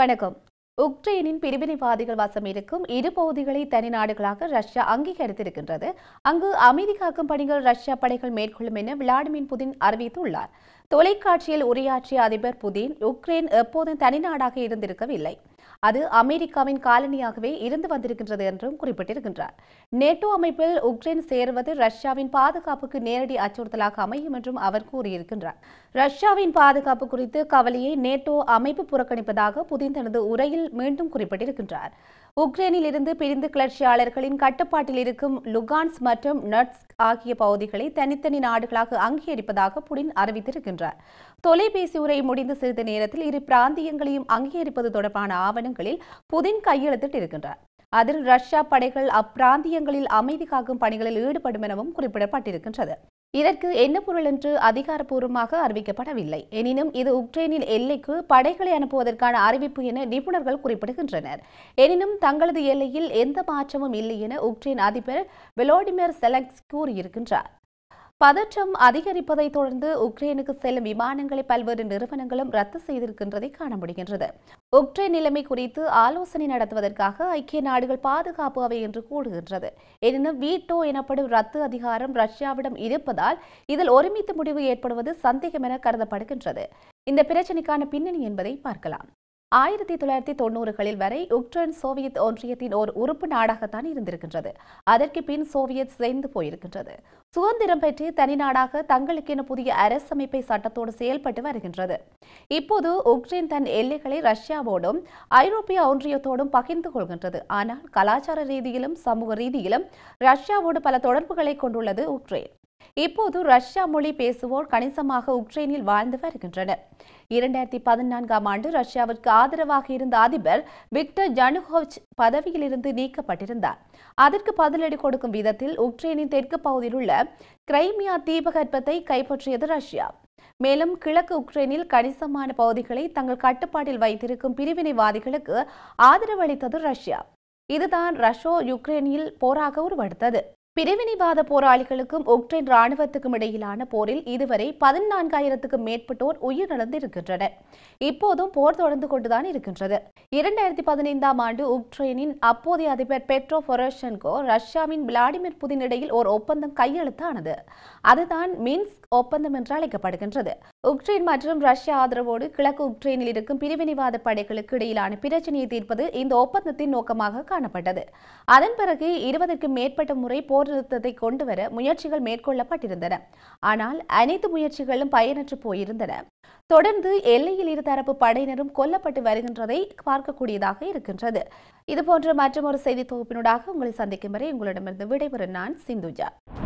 வணக்கம் உக்ரைனின் பிரிவினைவாதிகள் வசம் இருக்கும் இரு பகுதிகளை தனி நாடுகளாக ரஷ்யா அங்கீகரித்திருக்கின்றது அங்கு அமைதி காக்கும் பணிகள் ரஷ்யா படைகள் மேற்கொள்ளும் என விளாடிமிர் புதின் அறிவித்துள்ளார் தொலைக்காட்சியில் உரையாற்றிய அதிபர் புதின் உக்ரைன் எப்போதும் தனிநாடாக இருந்திருக்கவில்லை அது அமெரிக்காவின் காலனியாகவே இருந்து வந்திருக்கின்றது என்றும் குறிப்பிட்டிருக்கின்றார் நேட்டோ அமைப்பில் உக்ரைன் சேருவது ரஷ்யாவின் பாதுகாப்புக்கு நேரடி அச்சுறுத்தலாக அமையும் என்றும் அவர் கூறியிருக்கின்றார் ரஷ்யாவின் பாதுகாப்பு குறித்து கவலையை நேட்டோ அமைப்பு புறக்கணிப்பதாக புதின் தனது உரையில் மீண்டும் குறிப்பிட்டிருக்கின்றார் உக்ரைனில் இருந்து பிரிந்து கிளர்ச்சியாளர்களின் கட்டுப்பாட்டில் இருக்கும் லுகான்ஸ் மற்றும் நட்ஸ் ஆகிய பகுதிகளை தனித்தனி நாடுகளாக அங்கீகரிப்பதாக புடின் அறிவித்திருக்கின்றார் தொலைபேசி உரை முடிந்த சிறிது நேரத்தில் இரு பிராந்தியங்களையும் அங்கீகரிப்பது தொடர்பான ஆவணங்களில் புதின் கையெழுத்திட்டிருக்கின்றார் அதில் ரஷ்யா படைகள் அப்பிராந்தியங்களில் அமைதி காக்கும் பணிகளில் ஈடுபடும் எனவும் குறிப்பிடப்பட்டிருக்கின்றது இதற்கு என்ன பொருள் என்று அதிகாரப்பூர்வமாக அறிவிக்கப்படவில்லை எனினும் இது உக்ரைனின் எல்லைக்கு படைகளை அனுப்புவதற்கான அறிவிப்பு என நிபுணர்கள் குறிப்பிடுகின்றனர் எனினும் தங்களது எல்லையில் எந்த மாற்றமும் இல்லை என உக்ரைன் அதிபர் வெலோடிமிர் செலக்ஸ் கூறியிருக்கின்றார் பதற்றம் அதிகரிப்பதை தொடர்ந்து உக்ரைனுக்கு செல்லும் விமானங்களை பல்வேறு நிறுவனங்களும் ரத்து செய்திருக்கின்றதை காண முடிகின்றது உக்ரைன் நிலைமை குறித்து ஆலோசனை நடத்துவதற்காக ஐக்கிய நாடுகள் பாதுகாப்பு அவை என்று கூடுகின்றது எனினும் வீட்டோ எனப்படும் ரத்து அதிகாரம் ரஷ்யாவிடம் இருப்பதால் இதில் ஒருமித்த முடிவு ஏற்படுவது சந்தேகம் என கருதப்படுகின்றது இந்த பிரச்சினைக்கான பின்னணி என்பதை பார்க்கலாம் ஆயிரத்தி தொள்ளாயிரத்தி தொண்ணூறுகளில் வரை உக்ரைன் சோவியத் ஒன்றியத்தின் ஒரு உறுப்பு நாடாகத்தான் இருந்திருக்கின்றது அதற்கு பின் சோவியத் சேர்ந்து போயிருக்கின்றது சுதந்திரம் பெற்று தனி நாடாக தங்களுக்கென புதிய அரசமைப்பை சட்டத்தோடு செயல்பட்டு வருகின்றது இப்போது உக்ரைன் தன் எல்லைகளை ரஷ்யாவோடும் ஐரோப்பிய ஒன்றியத்தோடும் பகிர்ந்து கொள்கின்றது ஆனால் கலாச்சார ரீதியிலும் சமூக ரீதியிலும் ரஷ்யாவோடு பல தொடர்புகளை கொண்டுள்ளது உக்ரைன் இப்போது ரஷ்யா மொழி பேசுவோர் கணிசமாக உக்ரைனில் வாழ்ந்து வருகின்றனர் இரண்டாயிரத்தி பதினான்காம் ஆண்டு ரஷ்யாவிற்கு ஆதரவாக இருந்த அதிபர் விக்டர் ஜனுகோவிச் பதவியிலிருந்து நீக்கப்பட்டிருந்தார் அதற்கு பதிலடி கொடுக்கும் விதத்தில் உக்ரைனின் தெற்கு பகுதியில் உள்ள கிரைமியா தீபகற்பத்தை கைப்பற்றியது ரஷ்யா மேலும் கிழக்கு உக்ரைனில் கணிசமான பகுதிகளை தங்கள் கட்டுப்பாட்டில் வைத்திருக்கும் பிரிவினைவாதிகளுக்கு ஆதரவளித்தது ரஷ்யா இதுதான் ரஷ்யோ யுக்ரைனில் போராக உருவெடுத்தது பிரிவினைவாத போராளிகளுக்கும் உக்ரைன் ராணுவத்துக்கும் இடையிலான போரில் இதுவரை பதினான்காயிரத்துக்கும் மேற்பட்டோர் உயிரிழந்திருக்கின்றனர் இப்போதும் போர் தொடர்ந்து கொண்டுதான் இருக்கின்றது இரண்டாயிரத்தி பதினைந்தாம் ஆண்டு உக்ரைனின் அப்போதைய அதிபர் பெட்ரோ பொரோஷென்கோ ரஷ்யாவின் விளாடிமிர் புதின் இடையில் ஒரு ஒப்பந்தம் கையெழுத்தானது அதுதான் மின்ஸ்க் ஒப்பந்தம் என்று அழைக்கப்படுகின்றது உக்ரைன் மற்றும் ரஷ்யா ஆதரவோடு கிழக்கு உக்ரைனில் இருக்கும் பிரிவினைவாத படைகளுக்கு இடையிலான பிரச்சனையை தீர்ப்பது இந்த ஒப்பந்தத்தின் நோக்கமாக காணப்பட்டது அதன் பிறகு இருபதற்கும் மேற்பட்ட முறை போர் நிறுத்தத்தை கொண்டுவர முயற்சிகள் மேற்கொள்ளப்பட்டிருந்தன ஆனால் அனைத்து முயற்சிகளும் பயனற்று போயிருந்தன தொடர்ந்து எல்லையில் இருதரப்பு படையினரும் கொல்லப்பட்டு வருகின்றதை பார்க்கக்கூடியதாக இருக்கின்றது இதுபோன்ற மற்றொரு செய்தி தொகுப்பினூடாக உங்களை சந்திக்கும் வரை உங்களிடமிருந்து விடைபெறும் நான் சிந்துஜா